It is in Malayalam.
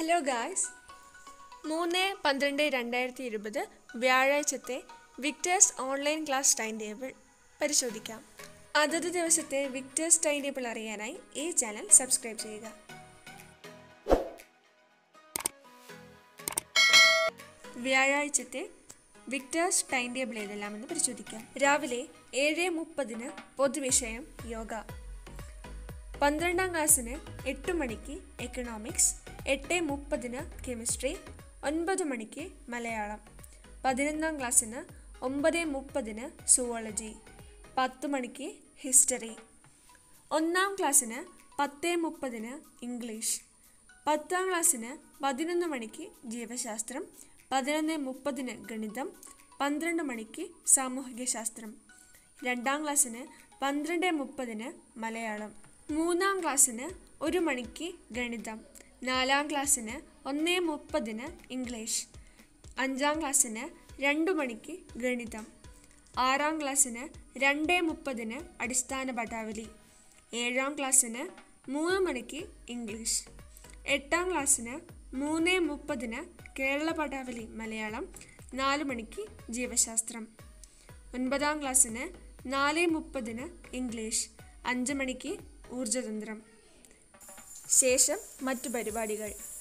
ഹലോ ഗായ്സ് മൂന്ന് പന്ത്രണ്ട് രണ്ടായിരത്തി ഇരുപത് വ്യാഴാഴ്ചത്തെ Victers online class time table പരിശോധിക്കാം അതത് ദിവസത്തെ വിക്ടേഴ്സ് ടൈം ടേബിൾ അറിയാനായി ഈ ചാനൽ സബ്സ്ക്രൈബ് ചെയ്യുക വ്യാഴാഴ്ചത്തെ വിക്ടേഴ്സ് ടൈം ടേബിൾ ഏതെല്ലാമെന്ന് പരിശോധിക്കാം രാവിലെ ഏഴ് മുപ്പതിന് പൊതുവിഷയം യോഗ പന്ത്രണ്ടാം ക്ലാസ്സിന് എട്ട് മണിക്ക് എക്കണോമിക്സ് എട്ട് മുപ്പതിന് കെമിസ്ട്രി ഒൻപത് മണിക്ക് മലയാളം പതിനൊന്നാം ക്ലാസ്സിന് ഒമ്പത് മുപ്പതിന് സുവോളജി പത്ത് മണിക്ക് ഹിസ്റ്ററി ഒന്നാം ക്ലാസ്സിന് പത്ത് മുപ്പതിന് ഇംഗ്ലീഷ് പത്താം ക്ലാസ്സിന് പതിനൊന്ന് മണിക്ക് ജീവശാസ്ത്രം പതിനൊന്ന് മുപ്പതിന് ഗണിതം പന്ത്രണ്ട് മണിക്ക് സാമൂഹിക ശാസ്ത്രം രണ്ടാം ക്ലാസ്സിന് പന്ത്രണ്ട് മുപ്പതിന് മലയാളം മൂന്നാം ക്ലാസ്സിന് ഒരു മണിക്ക് ഗണിതം നാലാം ക്ലാസ്സിന് ഒന്ന് മുപ്പതിന് ഇംഗ്ലീഷ് അഞ്ചാം ക്ലാസ്സിന് രണ്ട് മണിക്ക് ഗണിതം ആറാം ക്ലാസ്സിന് രണ്ട് മുപ്പതിന് അടിസ്ഥാന പട്ടാവലി ഏഴാം ക്ലാസ്സിന് മൂന്ന് മണിക്ക് ഇംഗ്ലീഷ് എട്ടാം ക്ലാസ്സിന് മൂന്ന് മുപ്പതിന് കേരള പട്ടാവലി മലയാളം നാല് മണിക്ക് ജീവശാസ്ത്രം ഒൻപതാം ക്ലാസ്സിന് നാല് മുപ്പതിന് ഇംഗ്ലീഷ് അഞ്ച് മണിക്ക് ഊർജതന്ത്രം ശേഷം മറ്റു പരിപാടികൾ